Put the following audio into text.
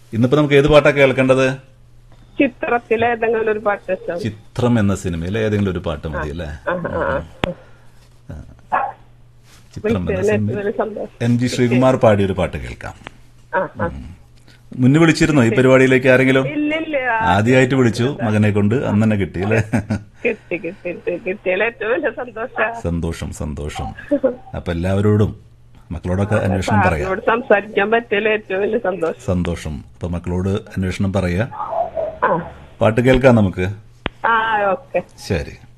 ഇന്നിപ്പോ നമുക്ക് ഏത് പാട്ടാ കേൾക്കേണ്ടത് ചിത്രത്തിലെ ഏതെങ്കിലും ഒരു പാട്ട് ഇഷ്ടം ചിത്രം എന്ന സിനിമയിലെ ഏതെങ്കിലും ഒരു പാട്ട് മതി അല്ലേ ആ, ആ, ആ. ചിത്രം എന്ന വിളിച്ചതിൽ സിനിമ ഏറ്റവും സന്തോഷം എം ജി ശ്രീകുമാർ പാടിയ ഒരു പാട്ട് കേൾക്കാം ആ ആ മുന്ന് വിളിച്ചിരുന്നോ ഈ പരിപാടിയിലേക്ക് ആരെങ്കിലും ഇല്ല ഇല്ല ആദ്യമായിട്ട് വിളിച്ചു മകനെ കൊണ്ട് അന്ന് തന്നെ കിട്ടി അല്ലേ കിട്ടി കിട്ടി കിട്ടിയാൽ ഏറ്റവും വലിയ സന്തോഷം സന്തോഷം സന്തോഷം അപ്പൊ എല്ലാവരോടും മക്കളോടൊക്കെ അന്വേഷണം പറയാം സാറിനോട് സംസാരിക്കാൻ പറ്റിയാൽ ഏറ്റവും വലിയ സന്തോഷം സന്തോഷം അപ്പൊ മക്കളോട് അന്വേഷണം പറയാ ആ പാട്ട് കേൾക്കാം നമുക്ക് ആ ഓക്കെ ശരി